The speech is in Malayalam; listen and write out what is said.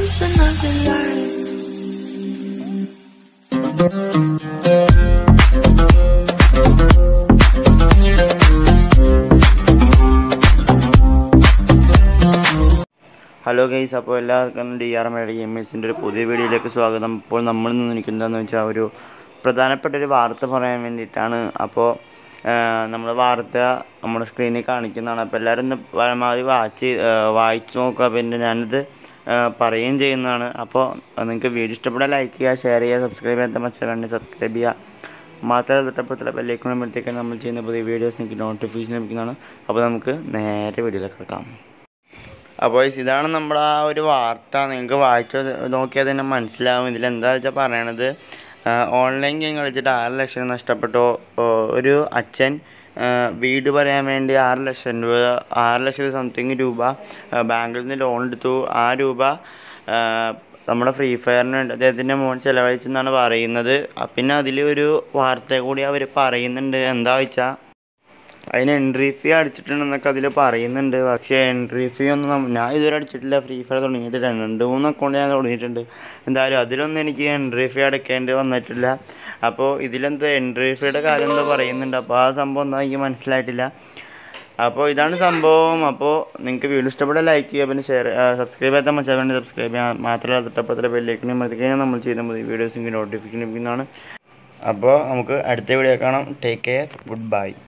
lose another life. Hello guys അപ്പോൾ എല്ലാവർക്കും ഡി ആർ എം എം എസിൻ്റെ ഒരു പുതിയ വീഡിയോയിലേക്ക് സ്വാഗതം ഇപ്പോൾ നമ്മൾ നിന്ന് നിൽക്കുന്നതെന്ന് വെച്ചാൽ ഒരു പ്രധാനപ്പെട്ട ഒരു വാർത്ത പറയാൻ വേണ്ടിയിട്ടാണ് അപ്പോൾ നമ്മൾ വാർത്ത നമ്മുടെ സ്ക്രീനിൽ കാണിക്കുന്നതാണ് അപ്പോൾ എല്ലാവരും ഒന്ന് പരമാവധി വാച്ച് വായിച്ച് നോക്കുക പിന്നെ ഞാനിത് ആ, പറയുകയും ചെയ്യുന്നതാണ് അപ്പോൾ നിങ്ങൾക്ക് വീഡിയോ ഇഷ്ടപ്പെട്ടാൽ ലൈക്ക് ചെയ്യുക ഷെയർ ചെയ്യുക സബ്സ്ക്രൈബ് ചെയ്യാത്ത മച്ചാൽ സബ്സ്ക്രൈബ് ചെയ്യുക മാത്രമല്ല തൊട്ടപ്പുറത്തുള്ള ബെല്ലേക്ക് വരുമ്പോഴത്തേക്ക് നമ്മൾ ചെയ്യുന്ന പുതിയ വീഡിയോസ് നിങ്ങൾക്ക് നോട്ടിഫിക്കേഷൻ ലഭിക്കുന്നതാണ് അപ്പോൾ നമുക്ക് നേരെ വീഡിയോയിലേക്ക് കിടക്കാം അപ്പോൾ ഇതാണ് നമ്മുടെ ആ ഒരു വാർത്ത നിങ്ങൾക്ക് വായിച്ച് നോക്കിയാൽ തന്നെ മനസ്സിലാവും ഇതിലെന്താ വെച്ചാൽ പറയണത് ഓൺലൈൻ ഗെയിം കളിച്ചിട്ട് ആറ് ലക്ഷം നഷ്ടപ്പെട്ടു ഓ, ഒരു അച്ഛൻ ആ, വീട് പറയാൻ വേണ്ടി ആറ് ലക്ഷം രൂപ ആറ് ലക്ഷത്തി സംതിങ് രൂപ ആ, ബാങ്കിൽ നിന്ന് ലോൺ എടുത്തു ആ രൂപ ആ, നമ്മുടെ ഫ്രീ ഫയറിന് വേണ്ടി അദ്ദേഹത്തിൻ്റെ മോൻ ചിലവഴിച്ചെന്നാണ് പറയുന്നത് ആ, പിന്നെ അതിൽ ഒരു വാർത്ത കൂടി അവർ പറയുന്നുണ്ട് എന്താ വെച്ചാൽ അതിന് എൻട്രി ഫീ അടിച്ചിട്ടുണ്ടെന്നൊക്കെ അതിൽ പറയുന്നുണ്ട് പക്ഷേ എൻട്രി ഫീ ഒന്നും നമ്മ- ഞാൻ ഇതുവരെ അടിച്ചിട്ടില്ല ഫ്രീ ഫയർ തുടങ്ങിയിട്ട് രണ്ട് മൂന്ന് അക്കൗണ്ട് ഞാൻ തുടങ്ങിയിട്ടുണ്ട് എന്തായാലും അതിലൊന്നും എനിക്ക് എൻട്രി ഫീ അടയ്ക്കേണ്ടി വന്നിട്ടില്ല അപ്പോൾ ഇതിലെന്തോ എൻട്രി ഫീയുടെ കാര്യം എന്തോ പറയുന്നുണ്ട് അപ്പോൾ ആ സംഭവം എന്താ എനിക്ക് മനസ്സിലായിട്ടില്ല അപ്പോൾ ഇതാണ് സംഭവം അപ്പോൾ നിങ്ങൾക്ക് വീഡിയോ ഇഷ്ടപ്പെട്ടാൽ ലൈക്ക് ചെയ്യുക പിന്നെ ഷെയർ സബ്സ്ക്രൈബ് ചെയ്യാത്ത മച്ചാൽ വേണ്ടി സബ്സ്ക്രൈബ് ചെയ്യാം മാത്രമല്ല തൊട്ടപ്പുറത്തെ ബെല്ലേക്ക് മതി കഴിഞ്ഞാൽ നമ്മൾ ചെയ്യുന്ന പുതിയ വീഡിയോസ് നിങ്ങൾക്ക് നോട്ടിഫിക്കേഷൻ ലഭിക്കുന്നതാണ് അപ്പോൾ നമുക്ക് അടുത്ത വീഡിയോ കാണാം ടേക്ക് കെയർ ഗുഡ് ബൈ